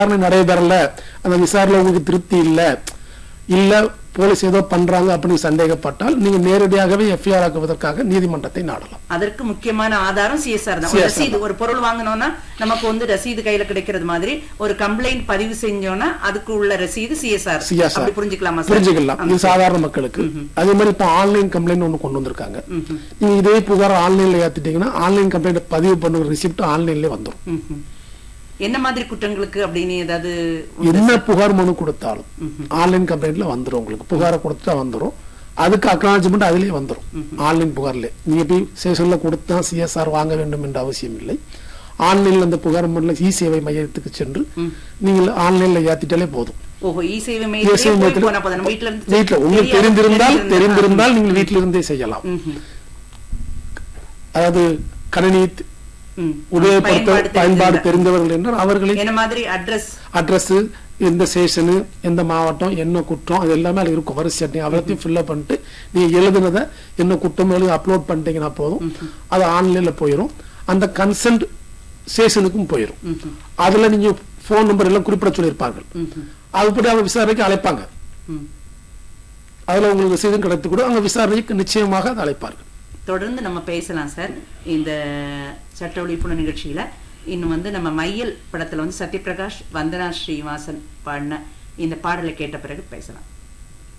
விசாரணை நடைபெறல அந்த விசாரணை உங்களுக்கு திருப்தி இல்ல இல்ல போலீஸ் ஏதோ பண்றாங்க அப்படின்னு சந்தேகப்பட்டால் நீங்க நேரடியாகவே எஃப்ஐஆர் ஆக்குவதற்காக நீதிமன்றத்தை நாடலாம் அதற்கு முக்கியமான ஆதாரம் சிஎஸ்ஆர் தான் ஒரு CSR ரசீது ஒரு பொருள் வாங்கினோம்னா நமக்கு வந்து ரசீது கையில கிடைக்கிறது மாதிரி ஒரு கம்ப்ளைண்ட் பதிவு செஞ்சோம்னா அதுக்கு உள்ள ரசீது சிஎஸ்ஆர் CSR. அப்படி புரிஞ்சுக்கலாமா சார் புரிஞ்சுக்கலாம் இது சாதாரண மக்களுக்கு அதே மாதிரி இப்ப ஆன்லைன் கம்ப்ளைண்ட் ஒண்ணு கொண்டு வந்திருக்காங்க நீங்க இதே புகார் ஆன்லைன்ல ஏத்திட்டீங்கன்னா ஆன்லைன் கம்ப்ளைண்ட் பதிவு பண்ணுற ரிசிப்ட் ஆன்லைன்லயே வந்துரும் ம்ஹும். என்ன மாதிரி குற்றங்களுக்கு அப்படின்னு ஏதாவது என்ன புகார் மனு கொடுத்தாலும் ஆன்லைன் கம்ப்ளைண்ட்ல வந்துரும் உங்களுக்கு புகாரை கொடுத்தா வந்துரும் அதுக்கு அக்னாலஜ்மெண்ட் அதுலயே வந்துரும் ஆன்லைன் புகார்ல நீங்க போய் ஸ்டேஷன்ல கொடுத்தா சிஎஸ்ஆர் வாங்க வேண்டும் என்ற அவசியம் இல்லை ஆன்லைன்ல அந்த புகார் மனுல இ சேவை மையத்துக்கு சென்று நீங்கள் ஆன்லைன்ல ஏத்திட்டாலே போதும் ஓஹோ இ சேவை இ மையத்திலே சேவை போய் மையத்துல போனா போதும். நம்ம வீட்ல இருந்து வீட்டுல உங்களுக்கு தெரியாது, தெரிந்திருந்தால் தெரிந்திருந்தா. தெரிந்திருந்தால் நீங்கள் வீட்டில இருந்தே செய்யலாம் ம்ஹும். அதாவது கணினி ம். உபயோகப்படுத்த பயன்பாடு பயன்பாடு தெரிந்திருந்தா. தெரிந்தவர்கள் என்றால் அவர்களை என்ன மாதிரி அட்ரஸ் அட்ரஸ் எந்த ஸ்டேஷனு எந்த மாவட்டம் என்ன குற்றம் அது எல்லாமே அதுல இருக்கும் வரிசை அட்டை எல்லாத்தையும் ஃபில்அப் பண்ணிட்டு நீங்க எழுதுனதை என்ன குற்றம் எழுதி அப்லோட் பண்ணிட்டீங்கன்னா போதும் அது ஆன்லைன்ல போயிடும் அந்த கன்சென்ட் ஸ்டேஷனுக்கும் போயிடும் அதுல நீங்க போன் நம்பர் எல்லாம் குறிப்பிட சொல்லியிருப்பார்கள் அதுபடி அவங்க விசாரணைக்கு அழைப்பாங்க அதுல உங்களுக்கு ரசீதும் கிடைத்து கூட அவங்க விசாரணைக்கு நிச்சயமாக அதை அழைப்பார்கள் தொடர்ந்து நம்ம பேசலாம் சார் இந்த சட்ட விழிப்புணர்வு நிகழ்ச்சியில இன்னும் வந்து நம்ம மையல் படத்துல வந்து சத்யபிரகாஷ் வந்தனா ஸ்ரீனிவாசன் பாடின இந்த பாடலை கேட்ட பிறகு பேசலாம்